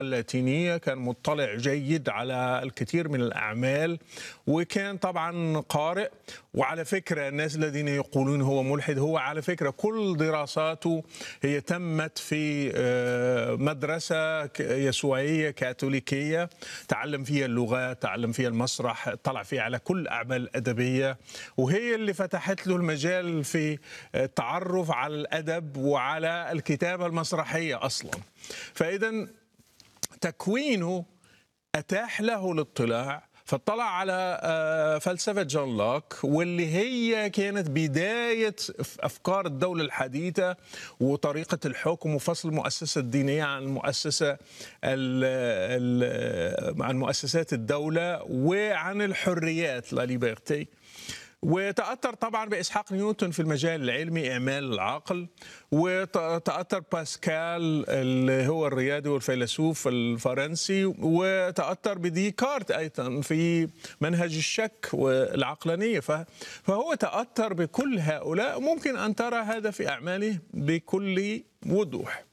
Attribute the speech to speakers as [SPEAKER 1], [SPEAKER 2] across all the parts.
[SPEAKER 1] اللاتينية كان مطلع جيد على الكثير من الأعمال وكان طبعا قارئ وعلى فكرة الناس الذين يقولون هو ملحد هو على فكرة كل دراساته هي تمت في آه، مدرسة ك- يسوعية كاثوليكية تعلم فيها اللغات تعلم فيها المسرح طلع فيها على كل الأعمال الأدبية وهي اللي فتحت له المجال في التعرف على الأدب وعلى الكتابة المسرحية أصلا فإذا تكوينه اتاح له الاطلاع فاطلع على آه، فلسفه جون لوك واللي هي كانت بدايه افكار الدوله الحديثه وطريقه الحكم وفصل المؤسسه الدينيه عن المؤسسه ال ال عن مؤسسات الدوله وعن الحريات لا ليبرتي وتأثر طبعا بإسحاق نيوتن في المجال العلمي إعمال العقل وتأثر باسكال اللي هو الرياضي والفيلسوف الفرنسي وتأثر بديكارت أيضا في منهج الشك والعقلانية ف- فهو تأثر بكل هؤلاء ممكن أن ترى هذا في أعماله بكل وضوح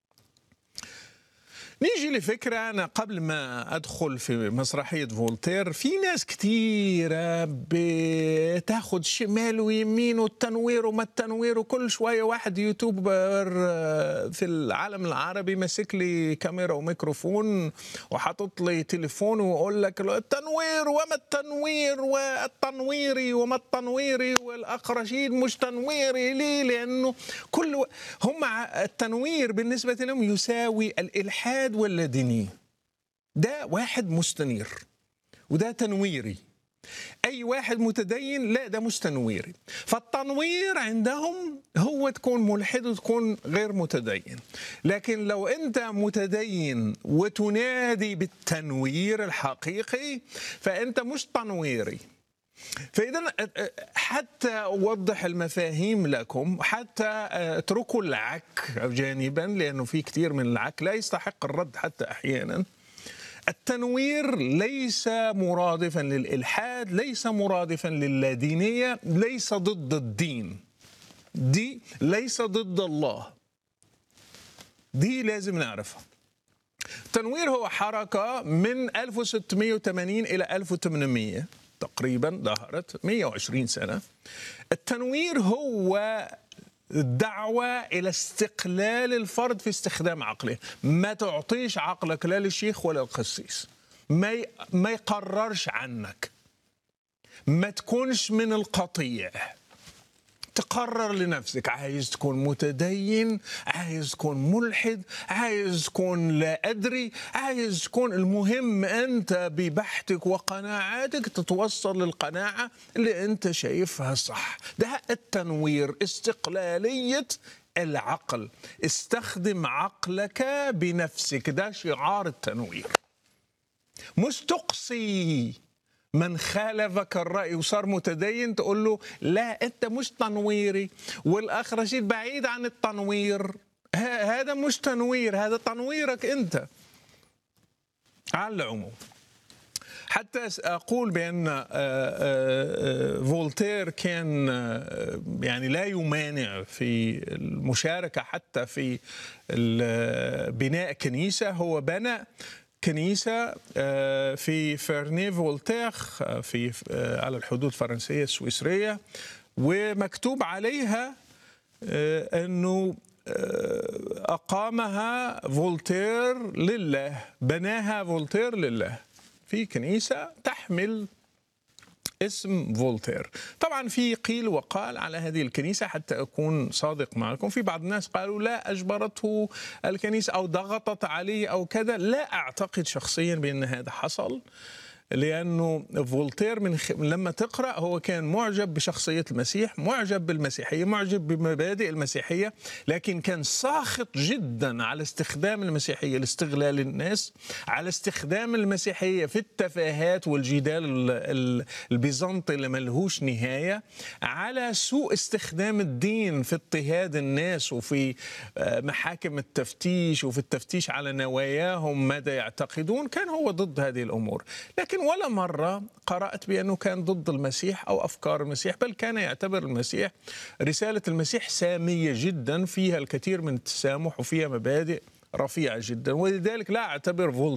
[SPEAKER 1] نيجي لفكرة أنا قبل ما أدخل في مسرحية فولتير في ناس كتيرة بتاخد شمال ويمين والتنوير وما التنوير وكل شوية واحد يوتيوبر في العالم العربي ماسك لي كاميرا وميكروفون وحاطط لي تليفون ويقول لك التنوير وما التنوير والتنويري وما التنويري والأخ رشيد مش تنويري ليه لأنه كل و... هم ع- التنوير بالنسبة لهم يساوي الإلحاد واللادينية ده واحد مستنير وده تنويري اي واحد متدين لا ده مش تنويري فالتنوير عندهم هو تكون ملحد وتكون غير متدين لكن لو انت متدين وتنادي بالتنوير الحقيقي فانت مش تنويري فإذا حتى أوضح المفاهيم لكم حتى اتركوا العك جانبا لأنه في كثير من العك لا يستحق الرد حتى أحيانا التنوير ليس مرادفا للإلحاد ليس مرادفا للادينية ليس ضد الدين دي ليس ضد الله دي لازم نعرفها التنوير هو حركة من 1680 إلى 1800 تقريبا ظهرت 120 سنة التنوير هو دعوة إلى استقلال الفرد في استخدام عقله ما تعطيش عقلك لا للشيخ ولا القسيس ما ي- ما يقررش عنك ما تكونش من القطيع تقرر لنفسك عايز تكون متدين عايز تكون ملحد عايز تكون لا أدري عايز تكون المهم أنت ببحثك وقناعاتك تتوصل للقناعة اللي أنت شايفها صح ده التنوير استقلالية العقل استخدم عقلك بنفسك ده شعار التنوير مش تقصي من خالفك الرأي وصار متدين تقول له لا أنت مش تنويري والأخ رشيد بعيد عن التنوير ه- هذا مش تنوير هذا تنويرك أنت على العموم حتى أقول بأن آه، آه، آه، فولتير كان آه، يعني لا يمانع في المشاركة حتى في ال- بناء كنيسة هو بنى كنيسة آه، في فرني فولتير آه، في آه، على الحدود الفرنسية السويسرية ومكتوب عليها آه، أنه آه، أقامها فولتير لله بناها فولتير لله في كنيسة تحمل اسم فولتير طبعا في قيل وقال على هذه الكنيسة حتى أكون صادق معكم في بعض الناس قالوا لا أجبرته الكنيسة أو ضغطت عليه أو كذا لا أعتقد شخصيا بأن هذا حصل لانه فولتير من خ... لما تقرا هو كان معجب بشخصيه المسيح، معجب بالمسيحيه، معجب بمبادئ المسيحيه، لكن كان ساخط جدا على استخدام المسيحيه لاستغلال الناس، على استخدام المسيحيه في التفاهات والجدال ال- ال- البيزنطي اللي ملهوش نهايه، على سوء استخدام الدين في اضطهاد الناس وفي آه، محاكم التفتيش وفي التفتيش على نواياهم ماذا يعتقدون، كان هو ضد هذه الامور، لكن ولا مرة قرأت بأنه كان ضد المسيح أو أفكار المسيح بل كان يعتبر المسيح رسالة المسيح سامية جدا فيها الكثير من التسامح وفيها مبادئ رفيعة جدا ولذلك لا أعتبر فولتير